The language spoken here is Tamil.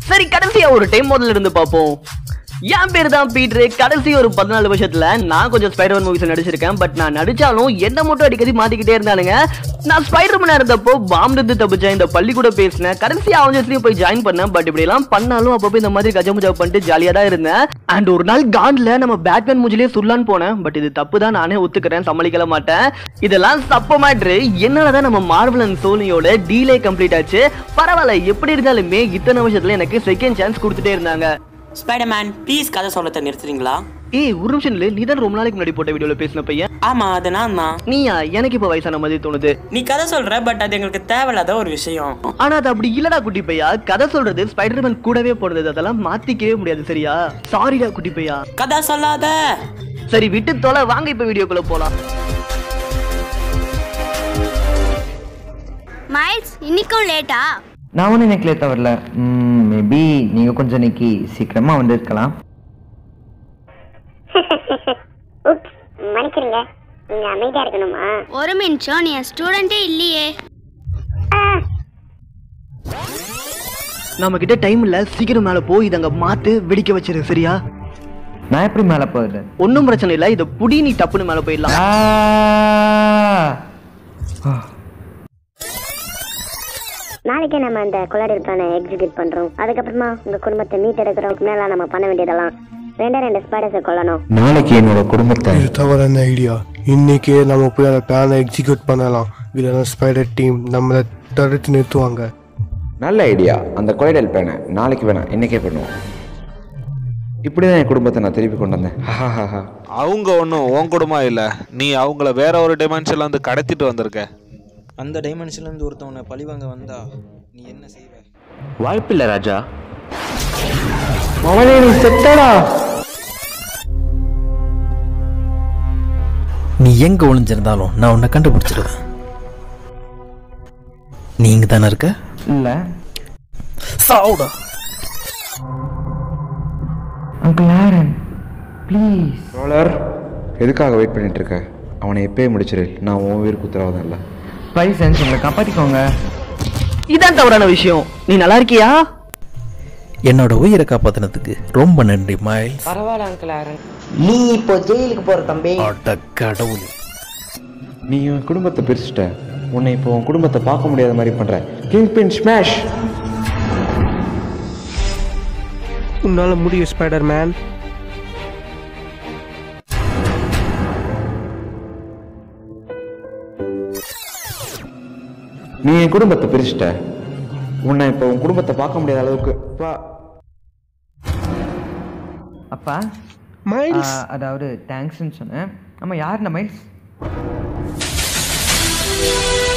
சரி கடைசியா ஒரு டைம் முதல்ல இருந்து பார்ப்போம் என் பேர் தான் பீட்ரு கடைசி ஒரு பதினாலு வருஷத்துல நான் கொஞ்சம் ஸ்பைடர் மூவிஸ் நடிச்சிருக்கேன் பட் நான் நடிச்சாலும் என்ன மட்டும் அடிக்கடி மாத்திக்கிட்டே இருந்தானுங்க நான் ஸ்பைடர் மேனா இருந்தப்போ பாம்பு இருந்து தப்பிச்சேன் இந்த பள்ளி கூட பேசினேன் கடைசி அவஞ்சஸ்லயும் போய் ஜாயின் பண்ணேன் பட் இப்படி எல்லாம் பண்ணாலும் அப்பப்போ இந்த மாதிரி கஜமுஜா பண்ணிட்டு ஜாலியா தான் இருந்தேன் அண்ட் ஒரு நாள் காண்ட்ல நம்ம பேட்மேன் மூஞ்சிலே சுல்லான்னு போனேன் பட் இது தப்பு தான் நானே ஒத்துக்கிறேன் சமாளிக்கல மாட்டேன் இதெல்லாம் சப்ப மாற்று என்னாலதான் நம்ம மார்வல் அண்ட் சோனியோட டீலே கம்ப்ளீட் ஆச்சு பரவாயில்ல எப்படி இருந்தாலுமே இத்தனை வருஷத்துல எனக்கு செகண்ட் சான்ஸ் கொடுத்துட்டே இருந்தாங்க ஸ்பைடர்மேன் ப்ளீஸ் கதை சொல்லத்தை நிறுத்துறீங்களா ஏய் ஒரு நிமிஷம் இல்ல நீ தான் ரொம்ப நாளைக்கு முன்னாடி போட்ட வீடியோல பேசின பையன் ஆமா அது நான் தான் நீயா எனக்கு இப்ப வயசான மாதிரி தோணுது நீ கதை சொல்ற பட் அது எங்களுக்கு தேவையில்லாத ஒரு விஷயம் ஆனா அது அப்படி இல்லடா குட்டி பையா கதை சொல்றது ஸ்பைடர்மேன் கூடவே போனது அதெல்லாம் மாத்திக்கவே முடியாது சரியா சாரிடா குட்டி பையா கதை சொல்லாத சரி விட்டு தொலை வாங்க இப்ப வீடியோக்குள்ள போலாம் மைல்ஸ் இன்னைக்கும் லேட்டா நான் ஒன்றும் இன்னைக்கு லேட்டாக வரல மேபி நீங்கள் கொஞ்சம் இன்னைக்கு சீக்கிரமாக வந்திருக்கலாம் உப்ஸ் மன்னிச்சிருங்க நீங்க அமைதியா இருக்கணுமா ஒரு நிமிஷம் நீ என் ஸ்டூடெண்டே இல்லையே நம்ம கிட்ட டைம் இல்ல சீக்கிரம் மேல போய் இத அங்க மாத்து வெடிக்க வச்சிரு சரியா நான் எப்படி மேலே போகுது ஒன்னும் பிரச்சனை இல்ல இத புடி நீ டப்புன்னு மேல போயிடலாம் நாளைக்கே நம்ம அந்த கொலாடியல் பிளானை எக்ஸிக்யூட் பண்றோம் அதுக்கப்புறமா உங்க குடும்பத்தை மீட்டெடுக்கிறோம் மேல நம்ம பண்ண வேண்டியதெல்லாம் ரெண்டே ரெண்டு ஸ்பைடர்ஸை கொல்லணும் நாளைக்கு என்னோட குடும்பத்தை இது தவறான ஐடியா இன்னைக்கே நம்ம போய் அந்த பிளானை எக்ஸிக்யூட் பண்ணலாம் இல்லைன்னா ஸ்பைடர் டீம் நம்மளை தடுத்து நிறுத்துவாங்க நல்ல ஐடியா அந்த கொலைடல் பேனை நாளைக்கு வேணாம் இன்னைக்கே பண்ணுவோம் இப்படி தான் என் குடும்பத்தை நான் திருப்பி கொண்டு வந்தேன் ஹஹாஹா அவங்க ஒன்றும் உன் குடும்பம் இல்லை நீ அவங்கள வேற ஒரு டைமென்ஷன்ல வந்து கடத்திட்டு வந்திருக்க அந்த டைமென்ஷன்லேருந்து ஒருத்தவனை பழிவாங்க வந்தா நீ என்ன செய்வ வாய்ப்பில்லை ராஜா அவனே நீ செத்தடா நீ எங்க ஒளிஞ்சிருந்தாலும் நான் உன்னை கண்டுபிடிச்சிருவேன் நீ இங்க தானே இருக்க இல்லை சாவுடா அங்கிள் ஆரன் ப்ளீஸ் ரோலர் எதுக்காக வெயிட் பண்ணிட்டு இருக்க அவனை எப்பயே முடிச்சிரு நான் உன் உயிர் குத்துறவதான் இல்லை பைசன்ஸ் உங்களை காப்பாற்றிக்கோங்க இதான் தவறான விஷயம் நீ நல்லா இருக்கியா என்னோட உயிரை காப்பாத்தினதுக்கு ரொம்ப நன்றி மைல்ஸ் நீ இப்போ ஜெயிலுக்கு போகிற தம்பி அட கடவுளே நீ உன் குடும்பத்தை பிரிச்சுட்ட உன்னை இப்போ உன் குடும்பத்தை பார்க்க முடியாத மாதிரி பண்ற கிங் பின் ஸ்மாஷ் உன்னால முடியும் ஸ்பைடர் மேன் நீ என் குடும்பத்தை பிரிச்சுட்ட உன்னை இப்போ உன் குடும்பத்தை பார்க்க முடியாத அளவுக்கு பா அப்பா மைல்ஸ் ஆ, அதாவது தேங்க்ஸ்ன்னு சொன்னேன் ஆமாம் யாருண்ணா மைல்ஸ்